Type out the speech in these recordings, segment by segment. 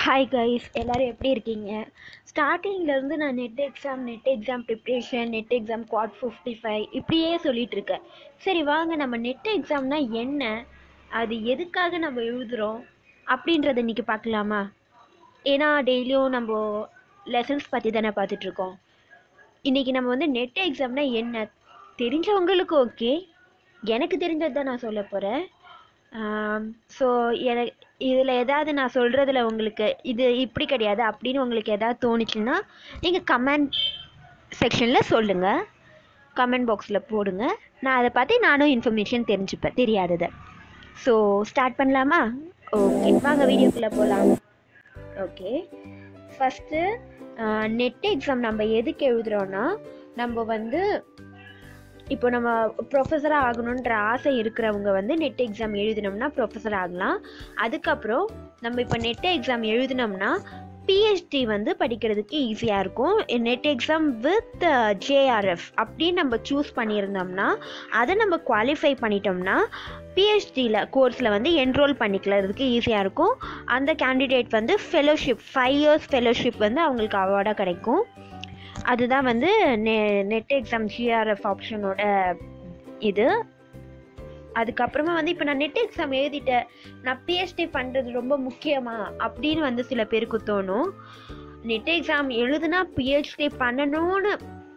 hi guys எல்லோரும் எப்படி இருக்கீங்க ஸ்டார்டிங்லேருந்து நான் NET exam NET exam preparation NET exam quad fifty five இப்படியே சொல்லிட்டு இருக்கேன் சரி வாங்க நம்ம நெட் எக்ஸாம்னா என்ன அது எதுக்காக நம்ம எழுதுகிறோம் அப்படின்றத இன்றைக்கி பார்க்கலாமா ஏன்னா டெய்லியும் நம்ம லெசன்ஸ் பற்றி தானே பார்த்துட்ருக்கோம் இன்றைக்கி நம்ம வந்து நெட் எக்ஸாம்னா என்ன தெரிஞ்சவங்களுக்கு ஓகே எனக்கு தெரிஞ்சது தான் நான் சொல்ல போகிறேன் ஸோ என இதில் ஏதாவது நான் சொல்கிறதுல உங்களுக்கு இது இப்படி கிடையாது அப்படின்னு உங்களுக்கு ஏதாவது தோணுச்சுன்னா நீங்கள் கமெண்ட் செக்ஷனில் சொல்லுங்கள் கமெண்ட் பாக்ஸில் போடுங்க நான் அதை பார்த்து நானும் இன்ஃபர்மேஷன் தெரிஞ்சுப்பேன் தெரியாததை ஸோ ஸ்டார்ட் பண்ணலாமா ஓகே வாங்க வீடியோக்குள்ளே போகலாம் ஓகே ஃபஸ்ட்டு நெட் எக்ஸாம் நம்ம எதுக்கு எழுதுகிறோன்னா நம்ம வந்து இப்போ நம்ம ப்ரொஃபஸராக ஆகணுன்ற ஆசை இருக்கிறவங்க வந்து நெட் எக்ஸாம் எழுதினோம்னா ப்ரொஃபஸர் ஆகலாம் அதுக்கப்புறம் நம்ம இப்போ நெட் எக்ஸாம் எழுதினோம்னா பிஹெச்டி வந்து படிக்கிறதுக்கு ஈஸியாக இருக்கும் நெட் எக்ஸாம் வித் ஜேஆர்எஃப் அப்படின்னு நம்ம சூஸ் பண்ணியிருந்தோம்னா அதை நம்ம குவாலிஃபை பண்ணிட்டோம்னா பிஹெச்டியில் கோர்ஸில் வந்து என்ரோல் பண்ணிக்கிறதுக்கு ஈஸியாக இருக்கும் அந்த கேண்டிடேட் வந்து ஃபெலோஷிப் ஃபைவ் இயர்ஸ் ஃபெலோஷிப் வந்து அவங்களுக்கு அவார்டாக கிடைக்கும் அதுதான் வந்து நெ நெட் எக்ஸாம் ஜிஆர்எஃப் ஆப்ஷனோட இது அதுக்கப்புறமா வந்து இப்போ நான் நெட் எக்ஸாம் எழுதிட்டேன் நான் பிஹெச்டி பண்ணுறது ரொம்ப முக்கியமா அப்படின்னு வந்து சில பேருக்கு தோணும் நெட் எக்ஸாம் எழுதுனா பிஹெச்டி பண்ணணும்னு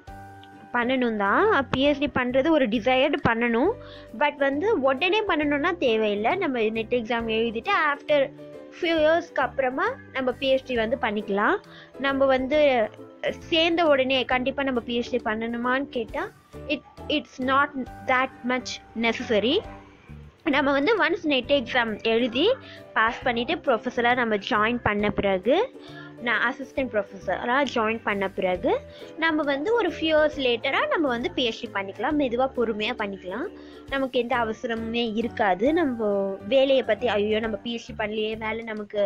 பண்ணணும் தான் பிஹெச்டி பண்ணுறது ஒரு டிசைர்டு பண்ணணும் பட் வந்து உடனே பண்ணணும்னா தேவையில்லை நம்ம நெட் எக்ஸாம் எழுதிட்டு ஆஃப்டர் ஃபியூ இயர்ஸ்க்கு அப்புறமா நம்ம பிஹெச்டி வந்து பண்ணிக்கலாம் நம்ம வந்து சேர்ந்த உடனே கண்டிப்பாக நம்ம பிஹெச்டி பண்ணணுமான்னு கேட்டால் it it's not that much necessary நம்ம வந்து ஒன்ஸ் நெட் எக்ஸாம் எழுதி பாஸ் பண்ணிவிட்டு ப்ரொஃபஸராக நம்ம ஜாயின் பண்ண பிறகு நான் அசிஸ்டன்ட் ப்ரொஃபஸராக ஜாயின் பண்ண பிறகு நம்ம வந்து ஒரு ஃபியூ இயர்ஸ் லேட்டராக நம்ம வந்து பிஹெச்டி பண்ணிக்கலாம் மெதுவாக பொறுமையாக பண்ணிக்கலாம் நமக்கு எந்த அவசரமுமே இருக்காது நம்ம வேலையை பற்றி ஐயோ நம்ம பிஹெச்டி பண்ணலையே வேலை நமக்கு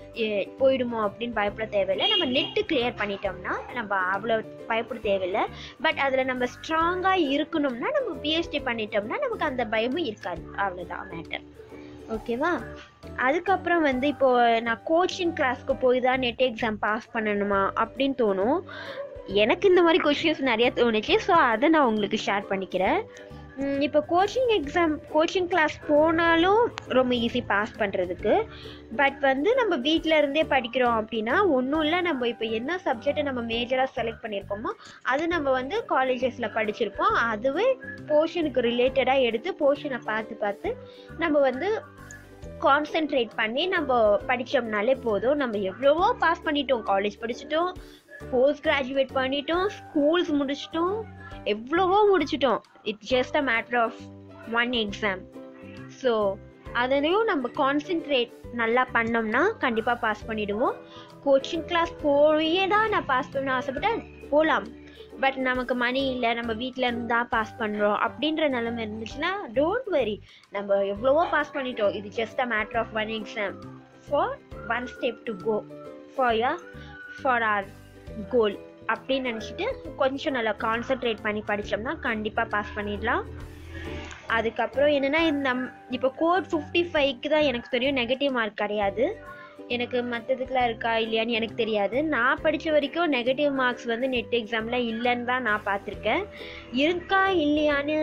போயிடுமோ அப்படின்னு பயப்பட தேவையில்லை நம்ம நெட்டு கிளியர் பண்ணிட்டோம்னா நம்ம அவ்வளோ பயப்பட தேவையில்லை பட் அதில் நம்ம ஸ்ட்ராங்காக இருக்கணும்னா நம்ம பிஹெச்டி பண்ணிட்டோம்னா நமக்கு அந்த பயமும் இருக்காது அவ்வளோதான் மேட்டர் ஓகேவா அதுக்கப்புறம் வந்து இப்போது நான் கோச்சிங் கிளாஸ்க்கு போய் தான் நெட் எக்ஸாம் பாஸ் பண்ணணுமா அப்படின்னு தோணும் எனக்கு இந்த மாதிரி கொஷின்ஸ் நிறைய தோணுச்சு ஸோ அதை நான் உங்களுக்கு ஷேர் பண்ணிக்கிறேன் இப்போ கோச்சிங் எக்ஸாம் கோச்சிங் கிளாஸ் போனாலும் ரொம்ப ஈஸி பாஸ் பண்ணுறதுக்கு பட் வந்து நம்ம வீட்டில் இருந்தே படிக்கிறோம் அப்படின்னா ஒன்றும் இல்லை நம்ம இப்போ என்ன சப்ஜெக்டை நம்ம மேஜராக செலக்ட் பண்ணியிருக்கோமோ அது நம்ம வந்து காலேஜஸில் படிச்சிருப்போம் அதுவே போர்ஷனுக்கு ரிலேட்டடாக எடுத்து போர்ஷனை பார்த்து பார்த்து நம்ம வந்து கான்சென்ட்ரேட் பண்ணி நம்ம படித்தோம்னாலே போதும் நம்ம எவ்வளவோ பாஸ் பண்ணிட்டோம் காலேஜ் படிச்சிட்டோம் போஸ்ட் கிராஜுவேட் பண்ணிட்டோம் ஸ்கூல்ஸ் முடிச்சிட்டோம் எவ்வளவோ முடிச்சிட்டோம் it's just a matter of one exam so அதுலேயும் நம்ம கான்சென்ட்ரேட் நல்லா பண்ணோம்னா கண்டிப்பாக பாஸ் பண்ணிவிடுவோம் கோச்சிங் கிளாஸ் போயே தான் நான் பாஸ் பண்ண ஆசைப்பட்டேன் போகலாம் பட் நமக்கு மணி இல்லை நம்ம வீட்டில் இருந்து தான் பாஸ் பண்ணுறோம் அப்படின்ற நிலைமை இருந்துச்சுன்னா டோன்ட் வெரி நம்ம எவ்வளவோ பாஸ் பண்ணிட்டோம் இது just a matter of one exam for one step to go for ya for our goal அப்படின்னு நினச்சிட்டு கொஞ்சம் நல்லா கான்சென்ட்ரேட் பண்ணி படித்தோம்னா கண்டிப்பாக பாஸ் பண்ணிடலாம் அதுக்கப்புறம் என்னென்னா இந்த இப்போ கோட் ஃபிஃப்டி ஃபைவ்க்கு தான் எனக்கு தெரியும் நெகட்டிவ் மார்க் கிடையாது எனக்கு மற்றதுக்கெலாம் இருக்கா இல்லையான்னு எனக்கு தெரியாது நான் படித்த வரைக்கும் நெகட்டிவ் மார்க்ஸ் வந்து நெட் எக்ஸாமில் இல்லைன்னு தான் நான் பார்த்துருக்கேன் இருக்கா இல்லையான்னு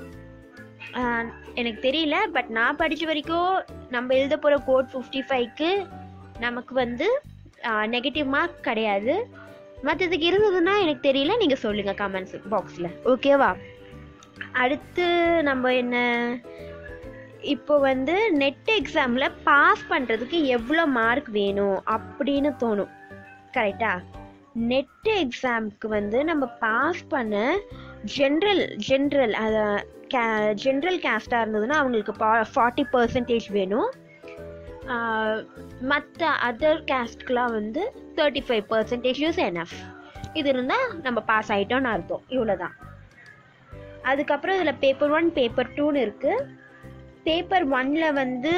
எனக்கு தெரியல பட் நான் படித்த வரைக்கும் நம்ம எழுத போகிற கோட் ஃபிஃப்டி ஃபைவ்க்கு நமக்கு வந்து நெகட்டிவ் மார்க் கிடையாது மற்றதுக்கு இருந்ததுன்னா எனக்கு தெரியல நீங்கள் சொல்லுங்கள் கமெண்ட்ஸ் பாக்ஸில் ஓகேவா அடுத்து நம்ம என்ன இப்போ வந்து நெட் எக்ஸாமில் பாஸ் பண்ணுறதுக்கு எவ்வளோ மார்க் வேணும் அப்படின்னு தோணும் கரெக்டா நெட் எக்ஸாமுக்கு வந்து நம்ம பாஸ் பண்ண ஜென்ரல் ஜென்ரல் அதை கே ஜென்ரல் கேஸ்டாக இருந்ததுன்னா அவங்களுக்கு பா ஃபார்ட்டி பர்சன்டேஜ் வேணும் மற்ற அதர் கேஸ்ட்க்கெலாம் வந்து thirty five percentage use NF இது இருந்தால் நம்ம பாஸ் ஆகிட்டோம்னு அர்த்தம் இவ்வளோ தான் அதுக்கப்புறம் இதில் பேப்பர் ஒன் பேப்பர் டூன்னு இருக்குது பேப்பர் ஒன்னில் வந்து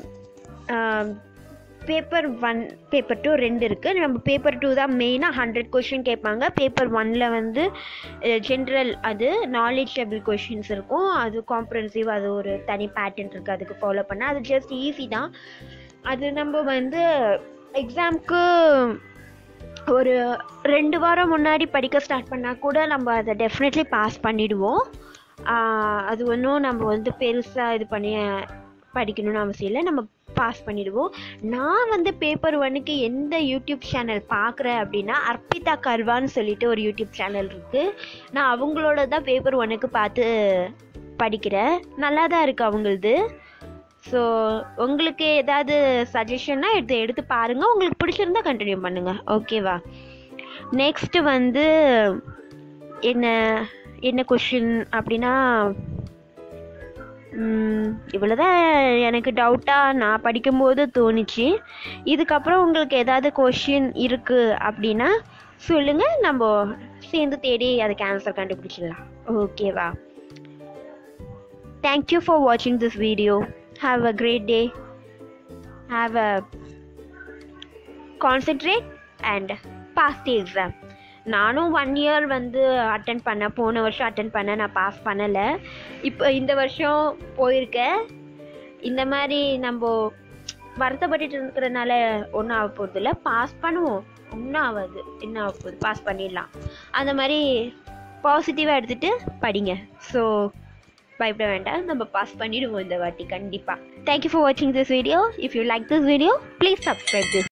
பேப்பர் ஒன் பேப்பர் டூ ரெண்டு இருக்குது நம்ம பேப்பர் டூ தான் மெயினாக ஹண்ட்ரட் கொஷின் கேட்பாங்க பேப்பர் ஒனில் வந்து ஜென்ரல் அது நாலேஜபிள் கொஷின்ஸ் இருக்கும் அது காம்ப்ரன்சிவ் அது ஒரு தனி பேட்டர்ன் இருக்குது அதுக்கு ஃபாலோ பண்ண அது ஜஸ்ட் ஈஸி தான் அது நம்ம வந்து எக்ஸாம்க்கு ஒரு ரெண்டு வாரம் முன்னாடி படிக்க ஸ்டார்ட் பண்ணால் கூட நம்ம அதை டெஃபினெட்லி பாஸ் பண்ணிடுவோம் ஆஹ் அது ஒன்றும் நம்ம வந்து பெருசாக இது பண்ணி படிக்கணும்னு அவசியம் இல்லை நம்ம பாஸ் பண்ணிடுவோம் நான் வந்து பேப்பர் ஒன்னுக்கு எந்த யூடியூப் சேனல் பார்க்குறேன் அப்படின்னா அர்ப்பிதா கர்வான்னு சொல்லிட்டு ஒரு யூடியூப் சேனல் இருக்குது நான் அவங்களோட தான் பேப்பர் ஒன்னுக்கு பார்த்து படிக்கிறேன் நல்லா தான் இருக்குது அவங்களது ஸோ உங்களுக்கு ஏதாவது சஜஷன்னா எடுத்து எடுத்து பாருங்கள் உங்களுக்கு பிடிச்சிருந்தா கண்டினியூ பண்ணுங்கள் ஓகேவா நெக்ஸ்ட்டு வந்து என்ன என்ன கொஷின் அப்படின்னா இவ்வளோதான் எனக்கு டவுட்டாக நான் படிக்கும்போது தோணுச்சு இதுக்கப்புறம் உங்களுக்கு ஏதாவது கொஷின் இருக்குது அப்படின்னா சொல்லுங்கள் நம்ம சேர்ந்து தேடி அதுக்கு ஆன்சர் கண்டுபிடிச்சிடலாம் ஓகேவா தேங்க்யூ ஃபார் வாட்சிங் this video have a great day have a concentrate and pass the exam நானும் ஒன் இயர் வந்து அட்டன் பண்ணேன் போன வருஷம் அட்டன் பண்ணேன் நான் பாஸ் பண்ணலை இப்போ இந்த வருஷம் போயிருக்கேன் இந்த மாதிரி நம்ம வருத்தப்பட்டுட்டு இருக்கிறதுனால ஒன்றும் ஆக போகிறது இல்லை பாஸ் பண்ணுவோம் ஒன்றும் ஆகாது என்ன ஆக போகுது பாஸ் பண்ணிடலாம் அந்த மாதிரி பாசிட்டிவாக எடுத்துகிட்டு படிங்க ஸோ பயப்பட வேண்டாம் நம்ம பாஸ் பண்ணிடுவோம் இந்த வாட்டி கண்டிப்பாக தேங்க்யூ ஃபார் வாட்சிங் this video if you like this video please subscribe this